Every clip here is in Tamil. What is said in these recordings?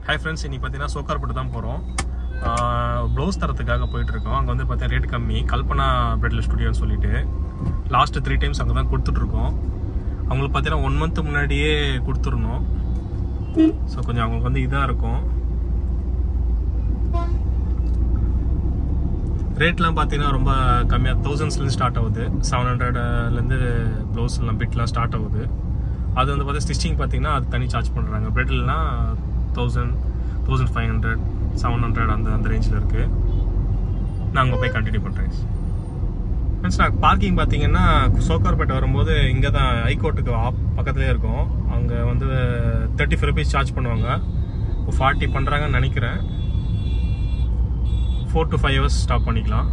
ஹாய் ஃப்ரெண்ட்ஸ் இன்னைக்கு பார்த்தீங்கன்னா சோக்கார்பட்டு தான் போகிறோம் ப்ளவுஸ் தரத்துக்காக போயிட்டு இருக்கோம் அங்கே வந்து பார்த்தீங்கன்னா ரேட் கம்மி கல்பனா பிரெட்ல ஸ்டுடியோன்னு சொல்லிட்டு லாஸ்ட் த்ரீ டைம்ஸ் அங்கே தான் கொடுத்துட்ருக்கோம் அவங்களுக்கு பார்த்தீங்கன்னா ஒன் மந்த் முன்னாடியே கொடுத்துருந்தோம் ஸோ கொஞ்சம் அவங்களுக்கு வந்து இதாக இருக்கும் ரேட்லாம் பார்த்தீங்கன்னா ரொம்ப கம்மியாக தௌசண்ட்ஸ்லேருந்து ஸ்டார்ட் ஆகுது செவன் ஹண்ட்ரட்லேருந்து ப்ளவுஸ்லாம் பிட்லாம் ஸ்டார்ட் ஆகுது அது வந்து பார்த்தா ஸ்டிச்சிங் பார்த்தீங்கன்னா அது தனி சார்ஜ் பண்ணுறாங்க பிரெட்லாம் thousand thousand five hundred seven hundred அந்த அந்த ரேஞ்சில் இருக்குது நான் அங்கே போய் கண்டினியூ பண்ணுறேன் ஃப்ரெண்ட்ஸ் நான் பார்க்கிங் பார்த்தீங்கன்னா சோக்கார்பேட்டை வரும்போது இங்கே தான் ஹைகோர்ட்டுக்கு ஆப் பக்கத்துலேயே இருக்கும் அங்கே வந்து தேர்ட்டி ஃபைவ் ருபீஸ் சார்ஜ் பண்ணுவாங்க ஃபார்ட்டி பண்ணுறாங்கன்னு நினைக்கிறேன் four to five hours stop பண்ணிக்கலாம்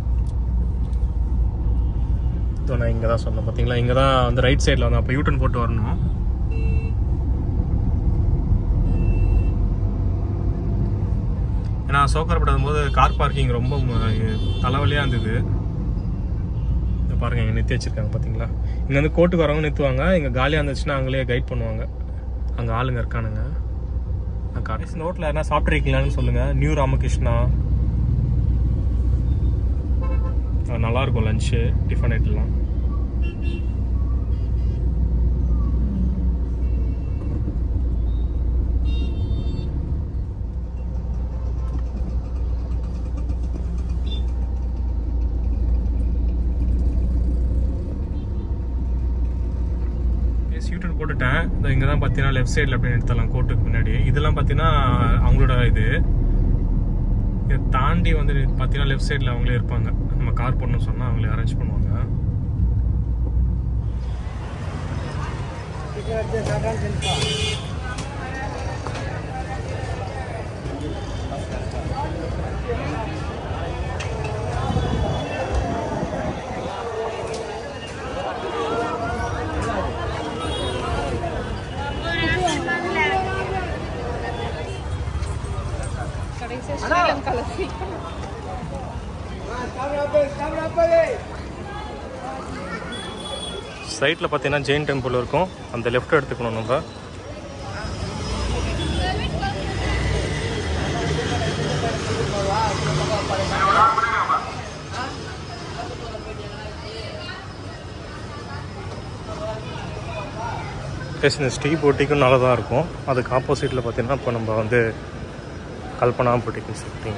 இதோ நான் இங்கே தான் சொன்னேன் பார்த்தீங்களா இங்கே தான் வந்து ரைட் சைடில் வந்து அப்போ யூட்டன் போட்டு வரணும் ஏன்னா சோக்கரப்படும் போது கார் பார்க்கிங் ரொம்ப தலைவலியாக இருந்தது இதை பாருங்க இங்கே நிறுத்தி வச்சிருக்காங்க பார்த்தீங்களா இங்கே வந்து கோட்டுக்கு வரவங்க நிறுத்துவாங்க இங்கே காலியாக இருந்துச்சுன்னா அவங்களே கைட் பண்ணுவாங்க அங்கே ஆளுங்க இருக்கானுங்க நான் கார் இந்த ஹோட்டலில் என்ன சாப்பிட்ருக்கீங்களான்னு சொல்லுங்கள் நியூ ராமகிருஷ்ணா நல்லா இருக்கும் லஞ்சு டிஃபன் ஐட்டம்லாம் யூட்டன் போட்டுட்டேன் இந்த இங்கே தான் பார்த்தீங்கன்னா லெஃப்ட் சைடில் அப்படி நிறுத்தலாம் கோர்ட்டுக்கு முன்னாடி இதெல்லாம் பார்த்தீங்கன்னா அவங்களோட இது இதை தாண்டி வந்து பார்த்தீங்கன்னா லெஃப்ட் சைடில் அவங்களே இருப்பாங்க நம்ம கார் பண்ணணும் சொன்னால் அவங்களே அரேஞ்ச் பண்ணுவாங்க கடைசியாக ஸ்ரீலங்காவில் சைட்டில் பார்த்தீங்கன்னா ஜெயின் டெம்பிள் இருக்கும் அந்த லெஃப்ட் எடுத்துக்கணும் நம்ம ப்ளஸ் இந்த ஸ்டீ போட்டிக்கும் நல்லா தான் இருக்கும் அதுக்கு ஆப்போசிட்டில் பார்த்தீங்கன்னா இப்போ நம்ம வந்து கல்பனா போட்டிக்கு ஷிஃப்டிங்க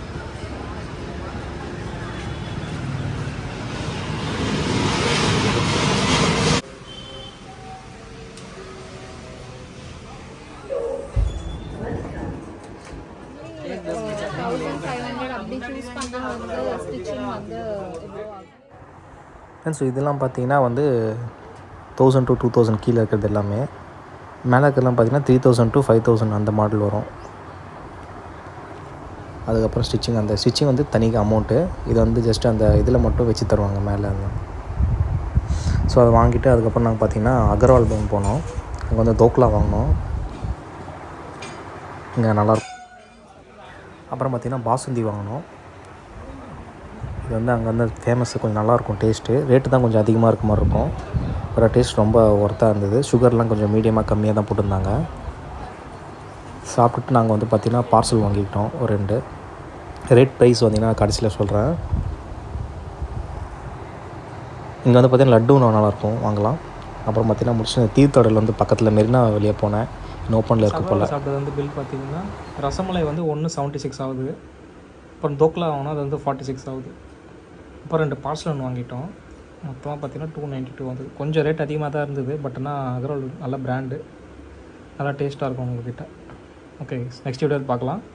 தௌசண்ட் ஃபைவ் ஹண்ட்ரட் அப்படி சூஸ் பண்ணால் வந்து ஸ்டிச்சிங் வந்து எவ்வளோ ஆகும் ஃப்ரெண்ட்ஸ் இதெல்லாம் பார்த்தீங்கன்னா வந்து தௌசண்ட் டு டூ தௌசண்ட் கீழே இருக்கிறது எல்லாமே மேலே இருக்கிறதுலாம் பார்த்தீங்கன்னா three thousand to five thousand அந்த மாடல் வரும் அதுக்கப்புறம் ஸ்டிச்சிங் அந்த ஸ்டிச்சிங் வந்து தனி அமௌண்ட்டு இது வந்து ஜஸ்ட் அந்த இதில் மட்டும் வச்சு தருவாங்க மேலே அந்த ஸோ அதை வாங்கிட்டு அதுக்கப்புறம் நாங்கள் பார்த்தீங்கன்னா அகர்வால் பேங்க் போனோம் அங்கே வந்து தோக்லா வாங்கினோம் இங்கே நல்லாயிருக்கும் அப்புறம் பார்த்தீங்கன்னா பாசுந்தி வாங்கினோம் இது வந்து அங்கே வந்து ஃபேமஸ் கொஞ்சம் நல்லாயிருக்கும் டேஸ்ட்டு ரேட்டு தான் கொஞ்சம் அதிகமாக இருக்க மாதிரி இருக்கும் ஒரு டேஸ்ட் ரொம்ப ஒர்த்தாக இருந்தது சுகர்லாம் கொஞ்சம் மீடியமாக கம்மியாக தான் போட்டிருந்தாங்க சாப்பிட்டுட்டு நாங்கள் வந்து பார்த்திங்கன்னா பார்சல் வாங்கிக்கிட்டோம் ஒரு ரெண்டு ரேட் ப்ரைஸ் வந்தீங்கன்னா கடைசியில் சொல்கிறேன் இங்கே வந்து பார்த்திங்கன்னா லட்டு ஒன்று நல்லாயிருக்கும் வாங்கலாம் அப்புறம் பார்த்திங்கன்னா முடிச்சு தீர்த்தடல் வந்து பக்கத்தில் மெரினா வெளியே போனேன் இன்னும் ஓப்பனில் இருக்க போல் சாப்பிட்டது வந்து பில் பார்த்தீங்கன்னா ரசமலை வந்து ஒன்று செவன்ட்டி சிக்ஸ் ஆகுது அப்புறம் தோக்லா வாங்கினா அது வந்து ஃபார்ட்டி சிக்ஸ் ஆகுது அப்புறம் ரெண்டு பார்சல் ஒன்று வாங்கிட்டோம் மொத்தமாக பார்த்தீங்கன்னா டூ நைன்ட்டி டூ வந்து கொஞ்சம் ரேட் அதிகமாக தான் இருந்தது பட் ஆனால் அகர்வால் நல்ல பிராண்டு நல்லா டேஸ்ட்டாக இருக்கும் உங்கள்கிட்ட ஓகே நெக்ஸ்ட் வீடியோ பார்க்கலாம்